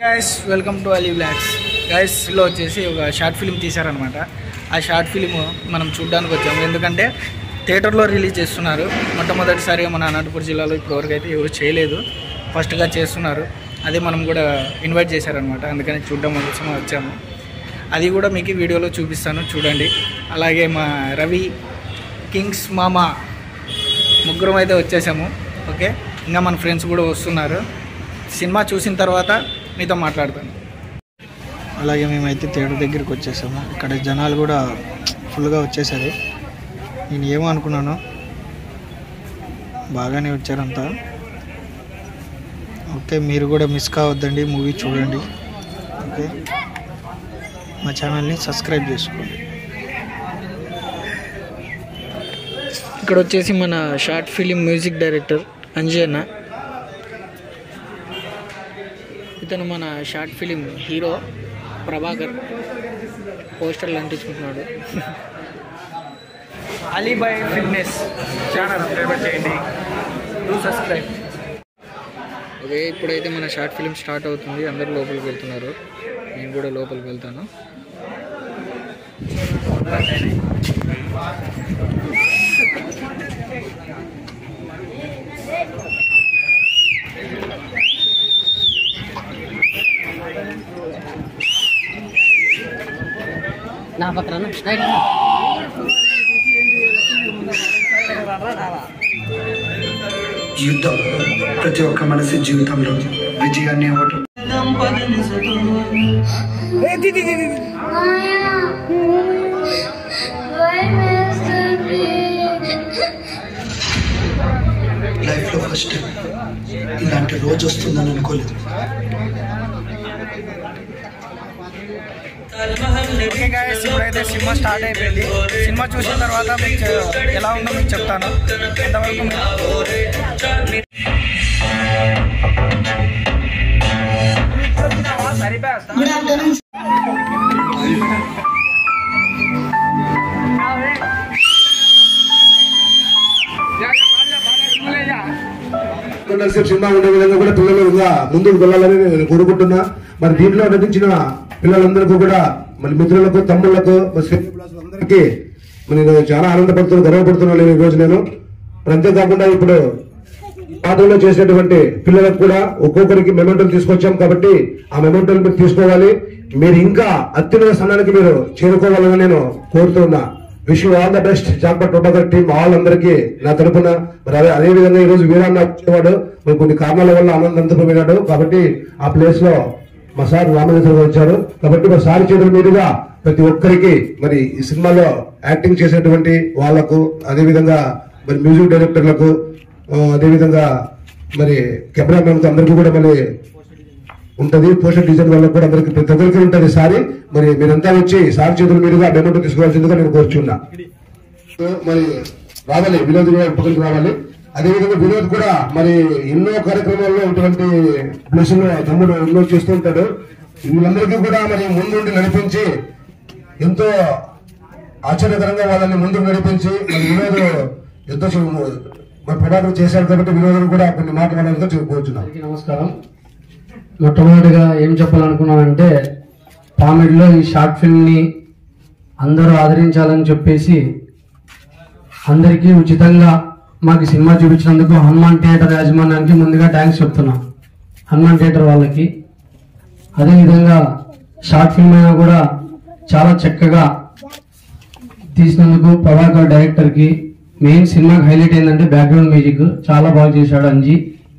Guys welcome to Ali vlogs guys లో వచ్చేసి ఒక షార్ట్ ఫిల్మ్ తీశారనమాట ఆ షార్ట్ ఫిల్మ్ మనం చూడడానికి వచ్చాము ఎందుకంటే థియేటర్లో రిలీజ్ చేస్తున్నారు మొట్టమొదటిసారిగా మన అనంతపురం జిల్లాలో ఇప్పటివరకు అయితే ఎవరు చేయలేదు ఫస్ట్గా చేస్తున్నారు అదే మనం కూడా ఇన్వైట్ చేశారనమాట అందుకని చూడడం కోసం వచ్చాము అది కూడా మీకు ఈ వీడియోలో చూపిస్తాను చూడండి అలాగే మా రవి కింగ్స్ మామ ముగ్గురం అయితే వచ్చేసాము ఓకే ఇంకా మన ఫ్రెండ్స్ కూడా వస్తున్నారు సినిమా చూసిన తర్వాత మీతో మాట్లాడతాను అలాగే మేమైతే థియేటర్ దగ్గరికి వచ్చేసాము ఇక్కడ జనాలు కూడా ఫుల్గా వచ్చేసారు నేను ఏమో అనుకున్నాను బాగానే వచ్చారంతా ఓకే మీరు కూడా మిస్ కావద్దండి మూవీ చూడండి ఓకే మా ఛానల్ని సబ్స్క్రైబ్ చేసుకోండి ఇక్కడ వచ్చేసి మన short film music director Anjanna ఇతను మన షార్ట్ ఫిలిం హీరో ప్రభాకర్ పోస్టర్లు అంటించుకుంటున్నాడు అలీబాయ్ ఫిట్నెస్ ఛానల్ సబ్స్క్రైబ్ చేయండి డూ సబ్స్క్రైబ్ ఓకే ఇప్పుడైతే మన షార్ట్ ఫిలిం స్టార్ట్ అవుతుంది అందరూ లోపలికి వెళ్తున్నారు నేను కూడా లోపలికి వెళ్తాను నా పక్కన రైట్ యుద్ధం ప్రతి ఒక్క మనిషి జీవితంలో విజయాన్ని ఇవ్వటం లైఫ్లో ఫస్ట్ టైం ఇలాంటి రోజు వస్తుందని అనుకోలేదు ఓకే గాయస్ ఇప్పుడైతే సినిమా స్టార్ట్ అయిపోయింది సినిమా చూసిన తర్వాత మీకు చె- ఎలా ఉందో మీకు చెప్తాను అంతవరకు మీరు- కొంతసేపు సినిమా ఉండే విధంగా కూడా పిల్లలు ఇంకా ముందుకు వెళ్ళాలని నేను కోరుకుంటున్నా మరి దీంట్లో నటించిన పిల్లలందరికీ కూడా మరి మిత్రులకు తమ్ముళ్లకు మరి అందరికీ మరి నేను చాలా ఆనందపడుతున్నాను గర్వపడుతున్నాను నేను ఈ రోజు నేను మరి అంతేకాకుండా ఇప్పుడు పాటల్లో చేసినటువంటి పిల్లలకు కూడా ఒక్కొక్కరికి మెమెంటోలు తీసుకొచ్చాం కాబట్టి ఆ మెమెంటోలు మీరు తీసుకోవాలి మీరు ఇంకా అత్యున్నత స్థానానికి మీరు చేరుకోవాలని నేను కోరుతున్నా wish all the best jackpot Prabhakar team all అందరికీ నా తరపున మరి అదే అదే విధంగా ఈ రోజు వీరాన్న వచ్చేవాడు మరి కొన్ని కారణాల వల్ల ఆనందంతో పోయినాడు కాబట్టి ఆ ప్లేస్ లో మా సార్ రామచంద్ర గారు వచ్చారు కాబట్టి మా సార్ చేతుల మీదుగా ప్రతి ఒక్కరికి మరి ఈ సినిమాలో యాక్టింగ్ చేసేటువంటి వాళ్లకు అదే విధంగా మరి మ్యూజిక్ డైరెక్టర్లకు ఆ, అదేవిధంగా మరి కెమెరామెన్ అందరికీ కూడా మరి ఉంటది పోస్టర్ డిజైన్ వల్ల కూడా అందరికి ప్రతి ఒక్కరికి ఉంటది సారి మరి మీరంతా వచ్చి సార్ చేతుల మీదుగా డెమోటో తీసుకోవాల్సిందిగా నేను కోరుచున్నా మరి రావాలి వినోద్ కూడా ఇప్పటికి రావాలి అదేవిధంగా వినోద్ కూడా మరి ఎన్నో కార్యక్రమాల్లో ఇటువంటి ప్లేస్ లో తమ్ముడు ఎన్నో చేస్తూ ఉంటాడు వీళ్ళందరికీ కూడా మరి ముందుండి నడిపించి ఎంతో ఆశ్చర్యకరంగా వాళ్ళని ముందుకు నడిపించి మరి వినోద్ ఎంతో చి- మరి ప్రభావితం చేశాడు కాబట్టి వినోదం కూడా కొన్ని మాట్లాడాలని చెప్పుకోవచ్చున్నాం అందరికీ నమస్కారం మొట్టమొదటిగా ఏం చెప్పాలనుకున్నానంటే పామిడిలో ఈ షార్ట్ ఫిల్మ్ని అందరూ ఆదరించాలని చెప్పేసి అందరికీ ఉచితంగా మాకు ఈ సినిమా చూపించినందుకు హనుమాన్ థియేటర్ యాజమాన్యానికి ముందుగా థ్యాంక్స్ చెప్తున్నా హనుమాన్ థియేటర్ వాళ్ళకి అదేవిధంగా షార్ట్ ఫిల్మ్ అయినా కూడా చాలా చక్కగా తీసినందుకు ప్రభాకర్ డైరెక్టర్కి మెయిన్ సినిమాకి హైలైట్ ఏంటంటే బ్యాక్గ్రౌండ్ మ్యూజిక్ చాలా బాగా చేశాడు అంజీ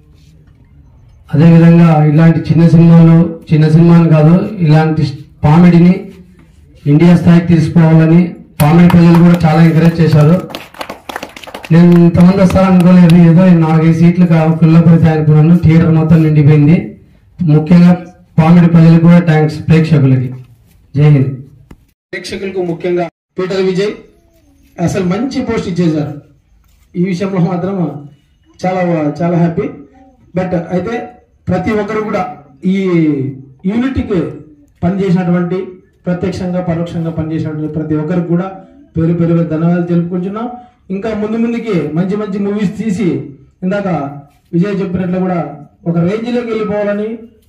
అదేవిధంగా ఇలాంటి చిన్న సినిమాలు చిన్న సినిమాని కాదు ఇలాంటి కామెడీని ఇండియా స్థాయికి తీసుకోవాలని కామెడీ ప్రజలు కూడా చాలా ఎంకరేజ్ చేశారు నేను ఇంతమంది వస్తారనుకోలేదు ఏదో నాలుగైదు సీట్లు ఫిల్అప్ అయితే అనుకున్నాను థియేటర్ మొత్తం నిండిపోయింది ముఖ్యంగా కామెడీ ప్రజలకు కూడా థ్యాంక్స్ ప్రేక్షకులకి జై హింద్ ప్రేక్షకులకు ముఖ్యంగా పీటర్ విజయ్ అసలు మంచి పోస్ట్ ఇచ్చేశారు ఈ విషయంలో మాత్రం చాలా చాలా హ్యాపీ బట్ అయితే ప్రతి ఒక్కరు కూడా ఈ యూనిట్కి పనిచేసినటువంటి ప్రత్యక్షంగా పరోక్షంగా పనిచేసినటువంటి ప్రతి ఒక్కరికి కూడా పేరు పేరు ధన్యవాదాలు తెలుపుకుంటున్నాం ఇంకా ముందు ముందుకి మంచి మంచి మూవీస్ తీసి ఇందాక విజయ్ చెప్పినట్లు కూడా ఒక రేంజ్లోకి వెళ్ళిపోవాలని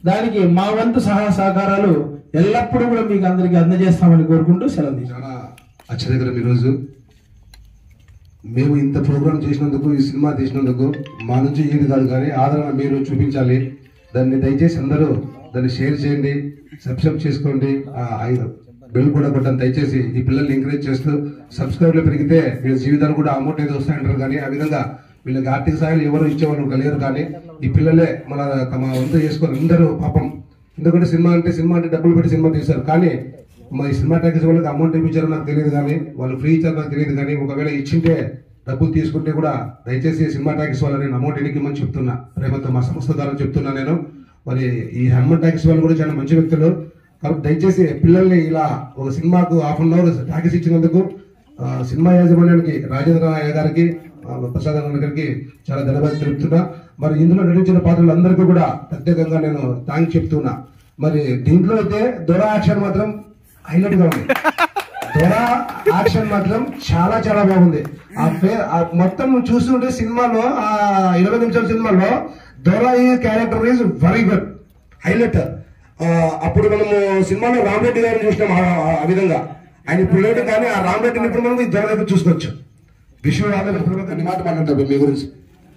దానికి మా వంతు సహాయ సహకారాలు ఎల్లప్పుడూ కూడా మీకు అందరికీ అందజేస్తామని కోరుకుంటూ సెలవు తీసుకుంటాం. చాలా ఆశ్చర్యకరం ఈరోజు మేము ఇంత ప్రోగ్రామ్ చేసినందుకు ఈ సినిమా తీసినందుకు మా నుంచి ఏది కాదు కానీ ఆదరణ మీరు చూపించాలి దాన్ని దయచేసి అందరూ దాన్ని షేర్ చేయండి సబ్స్క్రైబ్ చేసుకోండి ఆ ఐ- బెల్ కూడా కొట్టండి దయచేసి ఈ పిల్లల్ని ఎంకరేజ్ చేస్తూ సబ్స్క్రైబ్లు పెరిగితే వీళ్ళ జీవితాలు కూడా అమౌంట్ ఏదో వస్తాయంటారు కానీ ఆ విధంగా వీళ్ళకి ఆర్థిక సహాయాలు ఎవరు ఇచ్చేవాళ్ళు కలిగారు కానీ ఈ పిల్లలే మన తమ వంతు చేసుకొని అందరూ పాపం ఎందుకంటే సినిమా అంటే సినిమా అంటే డబ్బులు పెట్టి సినిమా తీశారు కానీ మరి సినిమా ట్యాక్స్ వాళ్ళకి అమౌంట్ ఇప్పించారో నాకు తెలియదు కానీ వాళ్ళు ఫ్రీ ఇచ్చారో నాకు తెలియదు కానీ ఒకవేళ ఇచ్చింటే డబ్బులు తీసుకుంటే కూడా దయచేసి సినిమా ట్యాక్స్ వాళ్ళని నేను అమౌంట్ ఎన్నికమని చెప్తున్నా ప్రేమతో మా సంస్థ ద్వారా చెప్తున్నా నేను మరి ఈ హనుమాన్ ట్యాక్స్ వాళ్ళు కూడా చాలా మంచి వ్యక్తులు కాబట్టి దయచేసి పిల్లల్ని ఇలా ఒక సినిమాకు హాఫ్ అన్ అవర్ ట్యాక్స్ ఇచ్చినందుకు ఆ, సినిమా యాజమాన్యానికి రాజేంద్ర రాయ గారికి ఆ, ప్రసాద్ అన్న గారికి చాలా ధన్యవాదాలు తెలుపుతున్నా మరి ఇందులో నటించిన పాత్రలందరికీ కూడా ప్రత్యేకంగా నేను థ్యాంక్ చెప్తున్నా మరి దీంట్లో అయితే దొర యాక్షన్ మాత్రం హైలైట్ గా ఉంది దొర యాక్షన్ మాత్రం చాలా చాలా బాగుంది ఆ పే- ఆ మొత్తం చూస్తుంటే సినిమాలో ఆ ఇరవై నిమిషాల సినిమాలో దొర ఈ character is very good highlight అప్పుడు మనము సినిమాలో రామరెడ్డి గారిని చూసినాం ఆ- ఆ- ఆ విధంగా ఆయన ఇప్పుడు లేడు కానీ ఆ రామరెడ్డిని ఇప్పుడు మనం ఈ దొర దగ్గర చూసుకోవచ్చు విశ్వ అన్ని మాట మాట్లాడతారు మీ గురించి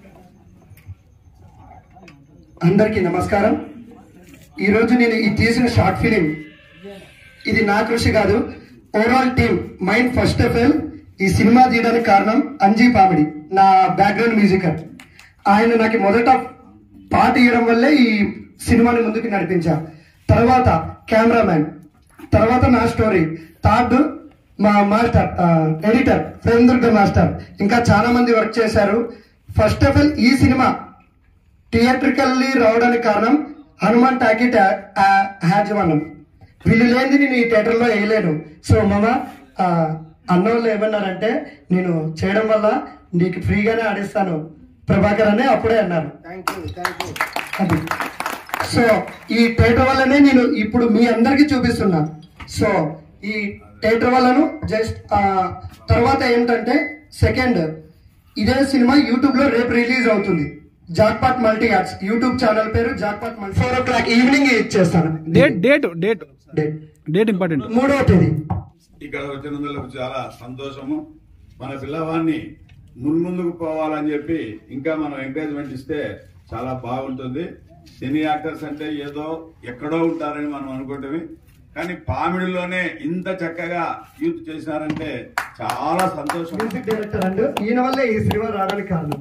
అందరికీ నమస్కారం ఈరోజు నేను ఈ తీసిన షార్ట్ ఫిలిం ఇది నా కృషి కాదు overall team mind first of all ఈ సినిమా తీయడానికి కారణం అంజీ పామిడి నా బ్యాక్గ్రౌండ్ మ్యూజికర్ ఆయన నాకు మొదట పాట ఇవ్వడం వల్లే ఈ సినిమాని ముందుకు నడిపించా తర్వాత కెమెరామ్యాన్ తర్వాత నా స్టోరీ థర్డ్ మా మాస్టర్ ఎడిటర్ ప్రేమదుర్గ మాస్టర్ ఇంకా చాలా మంది వర్క్ చేశారు ఫస్ట్ ఆఫ్ ఆల్ ఈ సినిమా థియేట్రికల్లీ రావడానికి కారణం హనుమాన్ టాకీ యాజమాన్యం వీళ్ళు లేనిది నేను ఈ థియేటర్లో వేయలేను సో మామ ఆ, అన్నోళ్ళు ఏమన్నారంటే నేను చేయడం వల్ల నీకు ఫ్రీగానే ఆడిస్తాను ప్రభాకర్ అని అప్పుడే అన్నారు అది సో ఈ థియేటర్ వల్లనే నేను ఇప్పుడు మీ అందరికి చూపిస్తున్నా సో ఈ థియేటర్ వల్లను జస్ట్ తర్వాత ఏంటంటే సెకండ్ ఇదే సినిమా యూట్యూబ్ లో రేపు రిలీజ్ అవుతుంది jackpot multi apps YouTube channel పేరు jackpot multi four o'clock evening ఇచ్చేస్తాను date date date date date important మూడవ తేదీ ఇక్కడ వచ్చినందుకు చాలా సంతోషము మన పిల్లవాడిని మున్ముందుకు పోవాలని చెప్పి ఇంకా మనం ఎంకరేజ్మెంట్ ఇస్తే చాలా బాగుంటుంది సినీ యాక్టర్స్ అంటే ఏదో ఎక్కడో ఉంటారని మనం అనుకుంటే కానీ పామిడిలోనే ఇంత చక్కగా యూత్ చేసినారంటే చాలా సంతోషం మ్యూజిక్ డైరెక్టర్ అండ్ ఈయన వల్లే ఈ సినిమా రావడానికి కారణం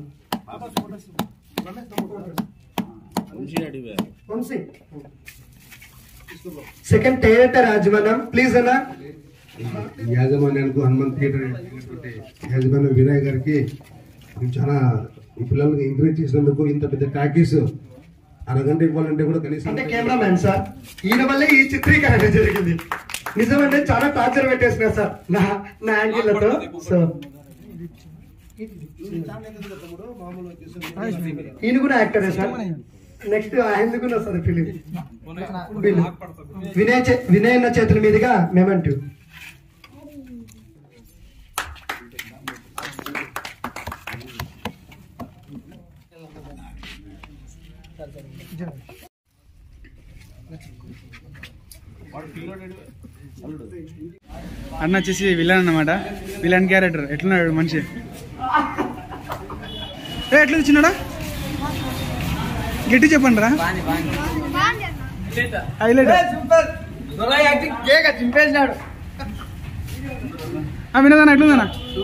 వంశీ సెకండ్ థియేటర్ యాజమాన్యం ప్లీజ్ అన్నా ఈ యాజమాన్యానికి హనుమంత్ థియేటర్ అయినటువంటి యాజమాన్యం వినయ్ గారికి మేము చాలా ఈ పిల్లల్ని ఎంకరేజ్ చేసినందుకు ఇంత పెద్ద టాకీస్ అరగంట ఇవ్వాలంటే కూడా కనీసం అంటే కెమెరామ్యాన్ సార్ ఈయన వల్లే ఈ చిత్రీకరణ జరిగింది నిజమంటే చాలా టార్చర్ పెట్టేసిన సార్ నా నా యాంగిల్లతో సో ఈయన కూడా యాక్టరే సార్ నెక్స్ట్ ఆయన కూడా వస్తుంది ఫిలిం వినయ్ చే- వినయ్ అన్న చేతుల మీదుగా మేమంటూ అన్న వచ్చేసి విలన్ అన్నమాట విలన్ క్యారెక్టర్ ఎట్లున్నాడు మనిషి ఏ ఎట్లా చిన్నడా గట్టి చెప్పండి రా హైలైట్ ఆ, వినోదన్న ఎట్లుందన్న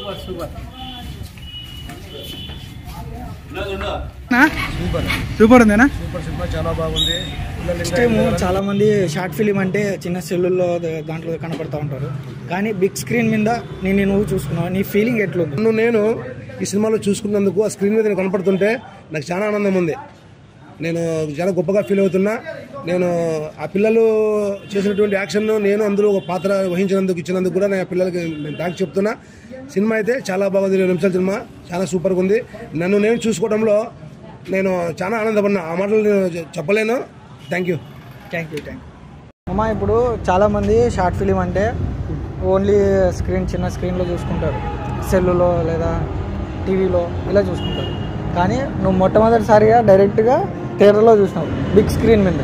సూపర్ ఉందేనా నెక్స్ట్ టైం చాలా మంది షార్ట్ ఫిలిం అంటే చిన్న సెల్లుల్లో దాంట్లో కనపడతా ఉంటారు కానీ బిగ్ స్క్రీన్ మీద నేను నువ్వు చూసుకున్నావు నీ ఫీలింగ్ ఎట్లుంది నన్ను నేను ఈ సినిమాలో చూసుకున్నందుకు ఆ స్క్రీన్ మీద నేను కనపడుతుంటే నాకు చాలా ఆనందం ఉంది నేను చాలా గొప్పగా ఫీల్ అవుతున్నా నేను ఆ పిల్లలు చేసినటువంటి యాక్షన్ నేను అందులో ఒక పాత్ర వహించినందుకు ఇచ్చినందుకు కూడా నేను ఆ పిల్లలకి నేను థ్యాంక్స్ చెప్తున్నా సినిమా అయితే చాలా బాగుంది ఇరవై నిమిషాల సినిమా చాలా సూపర్గా ఉంది నన్ను నేను చూసుకోవడంలో నేను చాలా ఆనందపడినా ఆ మాటలు నేను చెప్పలేను thank you thank you thank అమ్మా ఇప్పుడు చాలామంది షార్ట్ ఫిలిం అంటే ఓన్లీ స్క్రీన్ చిన్న స్క్రీన్లో చూసుకుంటారు సెల్లులో లేదా టీవీలో ఇలా చూసుకుంటారు కానీ నువ్వు మొట్టమొదటిసారిగా డైరెక్ట్గా థియేటర్లో చూసినావు బిగ్ స్క్రీన్ మీద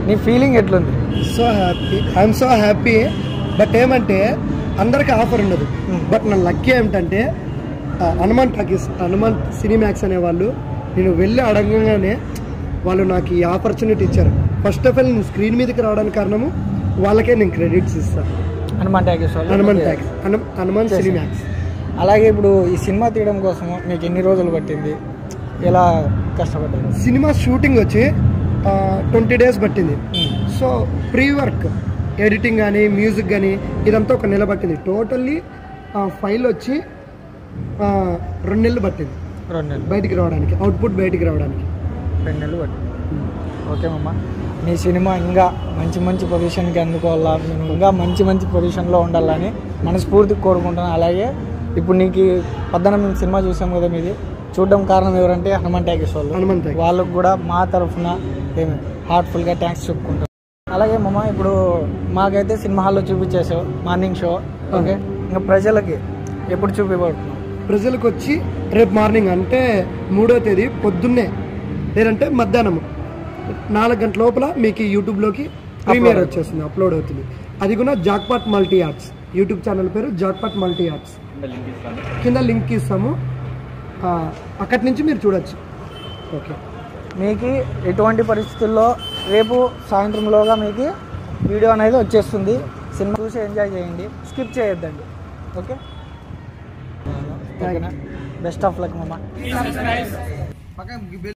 నీ ఫీలింగ్ ఎట్లుంది so happy I'm so happy but ఏమంటే అందరికి ఆఫర్ ఉండదు బట్ నా లక్కీ ఏమిటంటే ఆ, హనుమాన్ టాకీస్ హనుమాన్ సినిమాక్స్ అనే వాళ్ళు నేను వెళ్ళి అడగగానే వాళ్ళు నాకు ఈ ఆపర్చునిటీ ఇచ్చారు ఫస్ట్ ఆఫ్ ఆల్ నేను స్క్రీన్ మీదకి రావడానికి కారణము వాళ్ళకే నేను క్రెడిట్స్ ఇస్తాను హనుమాన్ ట్యాగేస్ వాళ్ళు హనుమాన్ ఓకే. టాక్స్ హను- హనుమాన్ చేశారు. సినిమాక్స్ అలాగే ఇప్పుడు ఈ సినిమా తీయడం కోసం మీకు ఎన్ని రోజులు పట్టింది ఎలా కష్టపడ్డారు సినిమా షూటింగ్ వచ్చి ట్వంటీ డేస్ పట్టింది సో ప్రీ వర్క్ ఎడిటింగ్ కానీ మ్యూజిక్ కానీ ఇదంతా ఒక నెల పట్టింది టోటల్లీ ఫైల్ వచ్చి ఆ, రెండు నెలలు పట్టింది రెండు నెలలు బయటికి రావడానికి అవుట్పుట్ బయటికి రావడానికి రెండు నెలలు పట్టింది ఓకే మమ్మ నీ సినిమా ఇంకా మంచి మంచి పొజిషన్కి అందుకోవాలా నేను ఇంకా మంచి మంచి పొజిషన్లో ఉండాలని మనస్ఫూర్తిగా కోరుకుంటున్నాను అలాగే ఇప్పుడు నీకు పద్దనం సినిమా చూసాం కదా మీది చూడడం కారణం ఎవరంటే హనుమాన్ ట్యాగేస్ వాళ్ళు హనుమాన్ టాకీస్. వాళ్ళకు కూడా మా తరఫున ఏమి హార్ట్ఫుల్గా థ్యాంక్స్ చెప్పుకుంటాం అలాగే మమ్మ ఇప్పుడు మాకైతే సినిమా హాల్లో చూపించేసావు మార్నింగ్ షో ఓకే ఇంకా ప్రజలకి ఎప్పుడు చూపించబడుతున్నాం ప్రజలకు వచ్చి రేపు మార్నింగ్ అంటే మూడో తేదీ పొద్దున్నే లేదంటే మధ్యాహ్నం నాలుగు గంటల లోపల మీకు ఈ యూట్యూబ్లోకి ప్రీమియర్ వచ్చేస్తుంది అప్లోడ్ అవుతుంది అది కూడా jackpot multi arts YouTube channel పేరు జాక్పాట్ మల్టీ ఆర్ట్స్ కింద లింక్ ఇస్తాము ఆ, అక్కడి నుంచి మీరు చూడొచ్చు ఓకే మీకు ఎటువంటి పరిస్థితుల్లో రేపు సాయంత్రంలోగా మీకు వీడియో అనేది వచ్చేస్తుంది సినిమా చూసి ఎంజాయ్ చేయండి స్కిప్ చేయొద్దండి ఓకే ఓకేనా బెస్ట్ ఆఫ్ లక్ మమ్మ